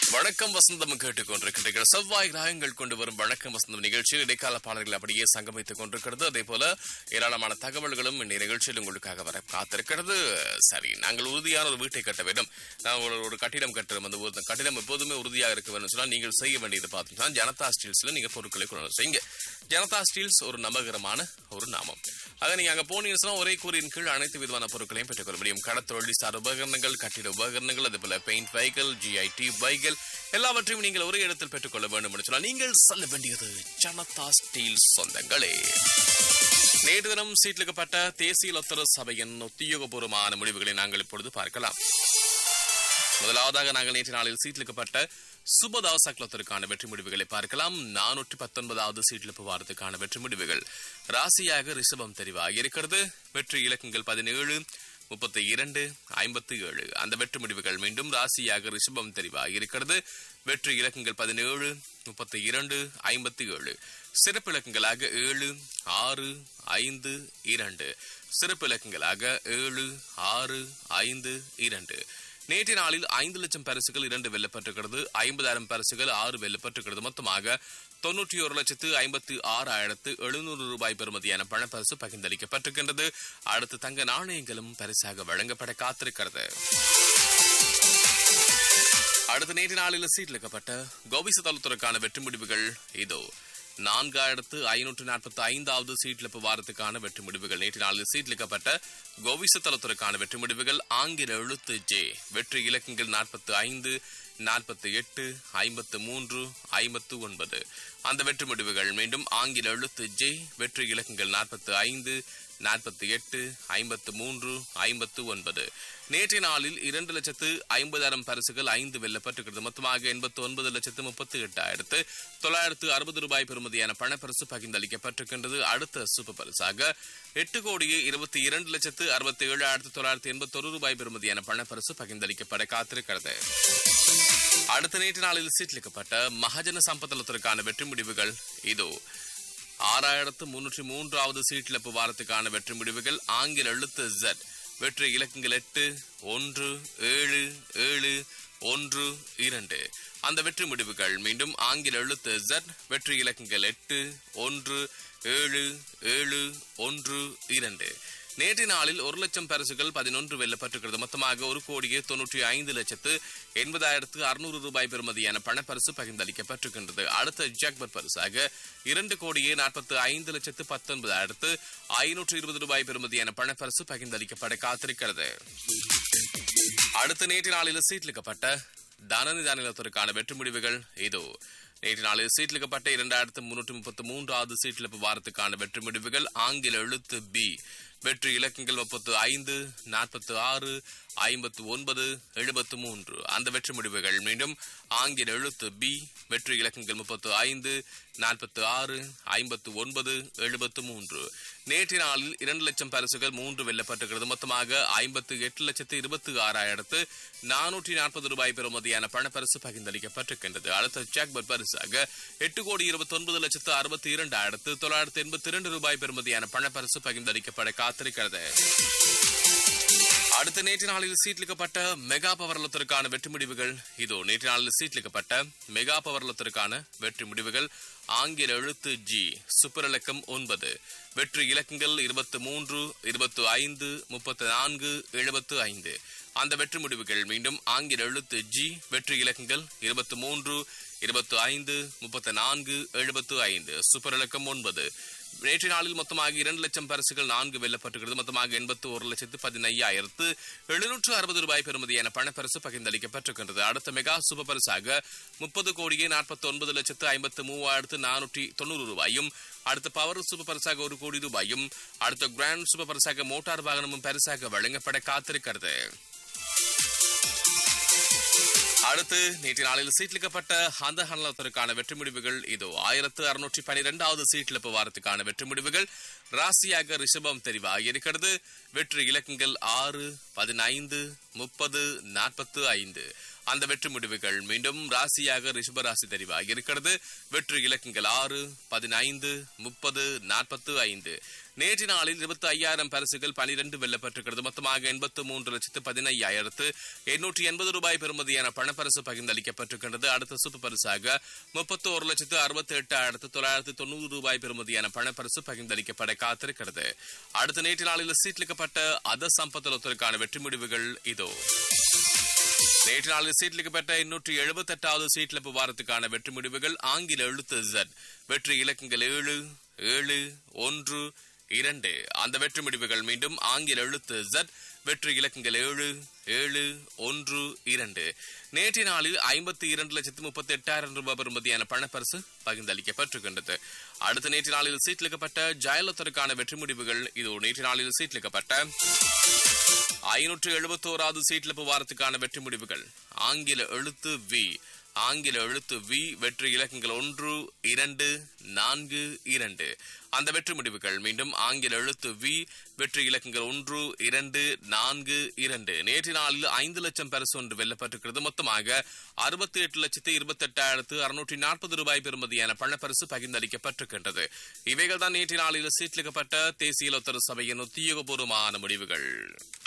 வணக்கம் வசந்தம் கேட்டுக்கொண்டிருக்கின்றீர்கள் செவ்வாய் கிரகங்கள் கொண்டு வரும் வணக்கம் வசந்தம் நிகழ்ச்சியில் இடைக்கால பாடல்கள் அப்படியே சங்கமித்துக் கொண்டிருக்கிறது அதே போல ஏராளமான தகவல்களும் இந்த நிகழ்ச்சியில் உங்களுக்காக வர காத்திருக்கிறது சரி நாங்கள் உறுதியான ஒரு வீட்டை கட்ட வேண்டும் நாங்கள் ஒரு- ஒரு கட்டிடம் கட்டுறோம் அந்த ஒரு கட்டிடம் எப்போதுமே உறுதியாக இருக்க வேண்டும் சொன்னால் நீங்கள் செய்ய வேண்டியது பார்த்தீங்கன்னா ஜனதா ஸ்டீல்ஸ்ல நீங்க பொருட்களை கொண்டு செய்யுங்க ஜனதா ஸ்டீல்ஸ் ஒரு நம்பகரமான ஒரு நாமம் ஆக நீங்க அங்க போனீங்கன்னு சொன்னா ஒரே கூறியின் கீழ் அனைத்து விதமான பொருட்களையும் பெற்றுக்கொள்ள முடியும் கடத்தொழில் சார் உபகரணங்கள் கட்டிட உபகரணங்கள் அதே போல பெயிண்ட் வைக்கல் ஜிஐடி பைக்கல் எல்லாவற்றையும் நீங்கள் ஒரே இடத்தில் பெற்றுக்கொள்ள வேண்டும் என்று சொன்னால் நீங்கள் சொல்ல வேண்டியது ஜனதா ஸ்டீல் சொந்தங்களே நேற்று தினம் சீட்லிக்கப்பட்ட தேசிய லொத்தர சபையின் உத்தியோகபூர்வமான முடிவுகளை நாங்கள் இப்பொழுது பார்க்கலாம் முதலாவதாக நாங்கள் நேற்று நாளில் சீட்லிக்கப்பட்ட சுபதாஸ் அக்லத்திற்கான வெற்றி முடிவுகளை பார்க்கலாம் நானூற்றி பத்தொன்பதாவது சீட்லிப்பு வாரத்துக்கான வெற்றி முடிவுகள் ராசியாக ரிஷபம் தெரிவாக இருக்கிறது வெற்றி இலக்கங்கள் பதினேழு முப்பத்தி இரண்டு ஐம்பத்தி ஏழு அந்த வெற்றி முடிவுகள் மீண்டும் ராசியாக ரிஷபம் தெரிவாக இருக்கிறது வெற்றி இலக்கங்கள் பதினேழு முப்பத்தி இரண்டு ஐம்பத்தி ஏழு சிறப்பு இலக்கங்களாக ஏழு ஆறு ஐந்து இரண்டு சிறப்பு இலக்கங்களாக ஏழு ஆறு ஐந்து இரண்டு நேற்று நாளில் ஐந்து லட்சம் பரிசுகள் இரண்டு வெல்லப்பட்டிருக்கிறது ஐம்பதாயிரம் பரிசுகள் ஆறு வெல்லப்பட்டிருக்கிறது மொத்தமாக தொன்னூற்றி ஒரு லட்சத்து ஐம்பத்தி ஆறாயிரத்து எழுநூறு ரூபாய் பெறுமதியான பணப்பரிசு பகிர்ந்தளிக்கப்பட்டிருக்கின்றது அடுத்து தங்க நாணயங்களும் பரிசாக வழங்கப்பட காத்திருக்கிறது அடுத்த நேற்று நாளில் சீட்லிக்கப்பட்ட கோபிச தளத்துறைக்கான வெற்றி முடிவுகள் இதோ நான்காயிரத்து ஐநூற்று நாற்பத்தி ஐந்தாவது சீட்லிப்பு வாரத்துக்கான வெற்றி முடிவுகள் நேற்று நாளில் சீட்லிக்கப்பட்ட கோவிச தளத்துறைக்கான வெற்றி முடிவுகள் ஆங்கில எழுத்து ஜே வெற்றி இலக்கங்கள் நாற்பத்தி ஐந்து நாற்பத்தி எட்டு ஐம்பத்து மூன்று ஐம்பத்து ஒன்பது அந்த வெற்றி முடிவுகள் மீண்டும் ஆங்கில எழுத்து ஜே வெற்றி இலக்கங்கள் நாற்பத்தி ஐந்து நாற்பத்தி எட்டு ஐம்பத்து மூன்று ஐம்பத்து ஒன்பது நேற்றைய நாளில் இரண்டு லட்சத்து ஐம்பதாயிரம் பரிசுகள் ஐந்து வெல்லப்பட்டிருக்கிறது மொத்தமாக எண்பத்தி ஒன்பது லட்சத்து முப்பத்தி எட்டாயிரத்து தொள்ளாயிரத்து அறுபது ரூபாய் பெறுமதியான பணப்பரிசு பகிர்ந்தளிக்கப்பட்டிருக்கின்றது அடுத்த சூப்பர் பரிசாக எட்டு கோடியே இருபத்தி இரண்டு லட்சத்து அறுபத்தி ஏழாயிரத்து தொள்ளாயிரத்து எண்பத்தொரு ரூபாய் பெறுமதியான பணப்பரிசு பகிர்ந்தளிக்கப்பட காத்திருக்கிறது அடுத்த நேற்று நாளில் சீட்லிக்கப்பட்ட மகாஜன சம்பத்தலத்திற்கான வெற்றி முடிவுகள் இதோ ஆறாயிரத்து முன்னூற்றி மூன்றாவது சீட்டிழப்பு வாரத்துக்கான வெற்றி முடிவுகள் ஆங்கில எழுத்து Z வெற்றி இலக்கங்கள் எட்டு ஒன்று ஏழு ஏழு ஒன்று இரண்டு அந்த வெற்றி முடிவுகள் மீண்டும் ஆங்கில எழுத்து Z வெற்றி இலக்கங்கள் எட்டு ஒன்று ஏழு ஏழு ஒன்று இரண்டு நேற்று நாளில் ஒரு லட்சம் பரிசுகள் பதினொன்று வெல்லப்பட்டிருக்கிறது மொத்தமாக ஒரு கோடியே தொன்னூற்றி ஐந்து லட்சத்து எண்பதாயிரத்து அறுநூறு ரூபாய் பெறுமதியான பணப்பரிசு பகிர்ந்தளிக்கப்பட்டிருக்கின்றது அடுத்த ஜாக்பர் பரிசாக இரண்டு கோடியே நாற்பத்து ஐந்து லட்சத்து பத்தொன்பதாயிரத்து ஐநூற்று இருபது ரூபாய் பெறுமதியான பணப்பரிசு பகிர்ந்தளிக்கப்பட காத்திருக்கிறது அடுத்த நேற்று நாளில் சீட்லிக்கப்பட்ட தனநிதி நிலத்திற்கான வெற்றி முடிவுகள் இதோ நேற்று நாளில் சீட்லிக்கப்பட்ட இரண்டாயிரத்து முன்னூற்றி முப்பத்தி மூன்றாவது சீட்லிப்பு வாரத்துக்கான வெற்றி முடிவுகள் ஆங்கில எழுத்து பி வெற்றி இலக்கங்கள் முப்பத்து ஐந்து நாற்பத்து ஆறு ஐம்பத்து ஒன்பது எழுபத்து மூன்று அந்த வெற்றி முடிவுகள் மீண்டும் ஆங்கில எழுத்து பி வெற்றி இலக்கங்கள் முப்பத்து ஐந்து நாற்பத்து ஆறு ஐம்பத்து ஒன்பது எழுபத்து மூன்று நேற்று நாளில் இரண்டு லட்சம் பரிசுகள் மூன்று வெல்லப்பட்டிருக்கிறது மொத்தமாக ஐம்பத்து எட்டு லட்சத்து இருபத்தி ஆறாயிரத்து நானூற்றி நாற்பது ரூபாய் பெறுமதியான பணப்பரிசு பகிர்ந்தளிக்கப்பட்டிருக்கின்றது அடுத்த ஜாக்பர் பரிசாக எட்டு கோடி இருபத்தி ஒன்பது லட்சத்து அறுபத்தி இரண்டாயிரத்து தொள்ளாயிரத்து எண்பத்தி இரண்டு ரூபாய் பெறுமதியான பணப்பரிசு பகிர்ந்தளிக்கப்பட காத்திருக்கிறது அடுத்த நேற்று நாளில் சீட்லிக்கப்பட்ட மெகா பவர்லத்திற்கான வெற்றி முடிவுகள் இதோ நேற்று நாளில் சீட்லிக்கப்பட்ட மெகா பவர்லத்திற்கான வெற்றி முடிவுகள் ஆங்கில எழுத்து ஜி சூப்பர் இலக்கம் ஒன்பது வெற்றி இலக்கங்கள் இருபத்து மூன்று இருபத்து ஐந்து முப்பத்து நான்கு எழுபத்து ஐந்து அந்த வெற்றி முடிவுகள் மீண்டும் ஆங்கில எழுத்து ஜி வெற்றி இலக்கங்கள் இருபத்து மூன்று இருபத்து ஐந்து முப்பத்து நான்கு எழுபத்து ஐந்து சூப்பர் இலக்கம் ஒன்பது நேற்று நாளில் மொத்தமாக இரண்டு லட்சம் பரிசுகள் நான்கு வெல்லப்பட்டிருக்கிறது மொத்தமாக எண்பத்து ஒரு லட்சத்து பதினையாயிரத்து எழுநூற்று அறுபது ரூபாய் பெறுமதியான பணப்பரிசு பகிர்ந்தளிக்கப்பட்டிருக்கின்றது அடுத்த மெகா சூப்பர் பரிசாக முப்பது கோடியே நாற்பத்தி ஒன்பது லட்சத்து ஐம்பத்து மூவாயிரத்து நானூற்றி தொண்ணூறு ரூபாயும் அடுத்த பவர் சூப்பர் பரிசாக ஒரு கோடி ரூபாயும் அடுத்த கிராண்ட் சூப்பர் பரிசாக மோட்டார் வாகனமும் பரிசாக வழங்கப்பட காத்திருக்கிறது அடுத்து நேற்று நாளில் சீட்லிக்கப்பட்ட அந்த ஹனலத்திற்கான வெற்றி முடிவுகள் இதோ ஆயிரத்து அறுநூற்றி பனிரெண்டாவது சீட்லிப்பு வாரத்துக்கான வெற்றி முடிவுகள் ராசியாக ரிஷபம் தெரிவாக இருக்கிறது வெற்றி இலக்கங்கள் ஆறு பதினைந்து முப்பது நாற்பத்து ஐந்து அந்த வெற்றி முடிவுகள் மீண்டும் ராசியாக ரிஷபராசி தெரிவாக இருக்கிறது வெற்றி இலக்கங்கள் ஆறு பதினைந்து முப்பது நாற்பத்து ஐந்து நேற்று நாளில் இருபத்தி ஐயாயிரம் பரிசுகள் பனிரெண்டு வெல்லப்பட்டிருக்கிறது மொத்தமாக எண்பத்து மூன்று லட்சத்து பதினையாயிரத்து எண்ணூற்றி எண்பது ரூபாய் பெறுமதியான பணப்பரிசு பகிர்ந்தளிக்கப்பட்டிருக்கின்றது அடுத்த சூப்பர் பரிசாக முப்பத்தி ஒரு லட்சத்து அறுபத்தி எட்டாயிரத்து தொள்ளாயிரத்து தொண்ணூறு ரூபாய் பெறுமதியான பணப்பரிசு பகிர்ந்தளிக்கப்பட காத்திருக்கிறது அடுத்த நேற்று நாளில் சீட்லிக்கப்பட்ட அத சம்பத்தலத்திற்கான வெற்றி முடிவுகள் இதோ நேற்று நாளில் சீட்லிக்கப்பட்ட எண்ணூற்றி எழுபத்தி எட்டாவது சீட்லப்பு வாரத்துக்கான வெற்றி முடிவுகள் ஆங்கில எழுத்து Z வெற்றி இலக்கங்கள் ஏழு ஏழு ஒன்று இரண்டு அந்த வெற்றி முடிவுகள் மீண்டும் ஆங்கில எழுத்து Z வெற்றி இலக்கங்கள் ஏழு ஏழு ஒன்று இரண்டு நேற்று நாளில் ஐம்பத்தி இரண்டு லட்சத்து முப்பத்தி எட்டாயிரம் ரூபாய் பெறுமதியான பணப்பரிசு பகிர்ந்தளிக்கப்பட்டிருக்கின்றது அடுத்த நேற்று நாளில் சீட்லிக்கப்பட்ட ஜெயலலிதருக்கான வெற்றி முடிவுகள் இது நேற்று நாளில் சீட்லிக்கப்பட்ட ஐநூற்று எழுபத்தோராவது சீட்லப்பு வாரத்துக்கான வெற்றி முடிவுகள் ஆங்கில எழுத்து வி ஆங்கில எழுத்து வி வெற்றி இலக்கங்கள் ஒன்று இரண்டு நான்கு இரண்டு அந்த வெற்றி முடிவுகள் மீண்டும் ஆங்கில எழுத்து வி வெற்றி இலக்கங்கள் ஒன்று இரண்டு நான்கு இரண்டு நேற்று நாளில் ஐந்து லட்சம் பரிசு ஒன்று வெல்லப்பட்டிருக்கிறது மொத்தமாக அறுபத்தி எட்டு லட்சத்து இருபத்தி எட்டாயிரத்து அறுநூற்றி நாற்பது ரூபாய் பெறுமதியான பணப்பரிசு பகிர்ந்தளிக்கப்பட்டிருக்கின்றது இவைகள் தான் நேற்று நாளில் சீட்லிக்கப்பட்ட தேசிய லொத்தர சபையின் உத்தியோகபூர்வமான முடிவுகள்